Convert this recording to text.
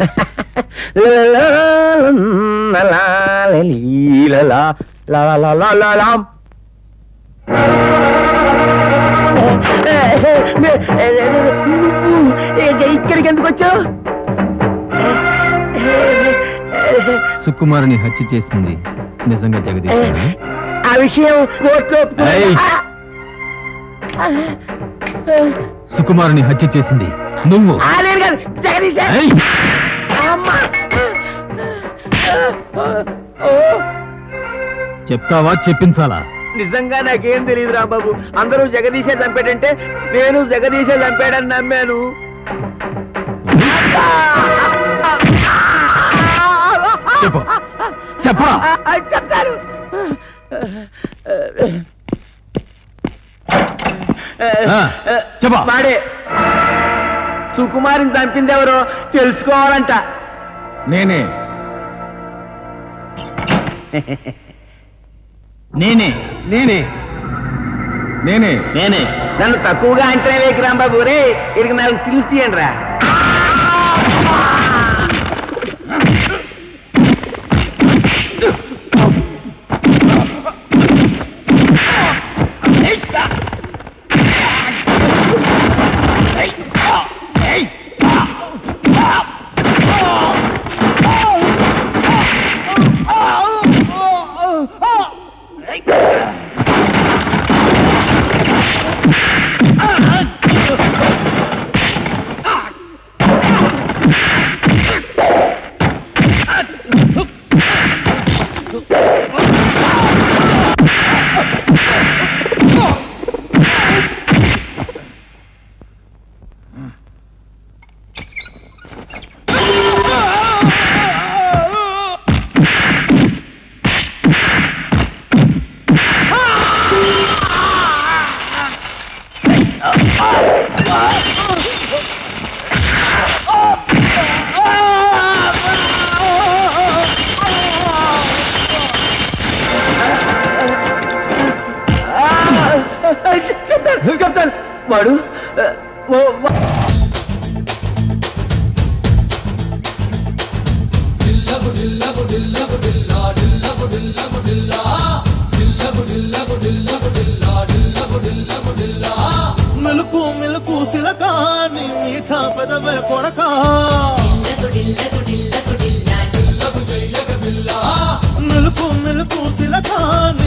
ఇక్కడికి ఎందుకు వచ్చావు సుకుమారుని హత్య చేసింది నిజంగా జగదీష్ ఆ విషయం కోర్టులో ఒప్పుకున్నా- ఏయ్! సుకుమారుని హత్య చేసింది నువ్వు ఆ, నేను కాదు జగదీశ ఏయ్! అమ్మా చెప్తావా చెప్పించాలా నిజంగా నాకేం తెలియదు రాంబాబు అందరూ జగదీశే చంపాడంటే నేను జగదీశే చంపాడని నమ్మాను చెప్పు చెప్పా ఆ, చెప్తాను ఆ, చెప్పు. వాడే సుకుమారిని చంపింది ఎవరో తెలుసుకోవాలంట నేనే నేనే నేనే నేనే నేనే నన్ను తక్కువగా అంచనా వేయకు రాంబాబు రే ఇక్కడికి నాలుగు స్టిల్స్ తీయండి రా చెప్తాను చెప్తాను వాడు ఆ, ఓ- వా- మెలకు మెలకు సిలక నీ మీఠా పెదవే కొరక మెలకు మెలకు సిలక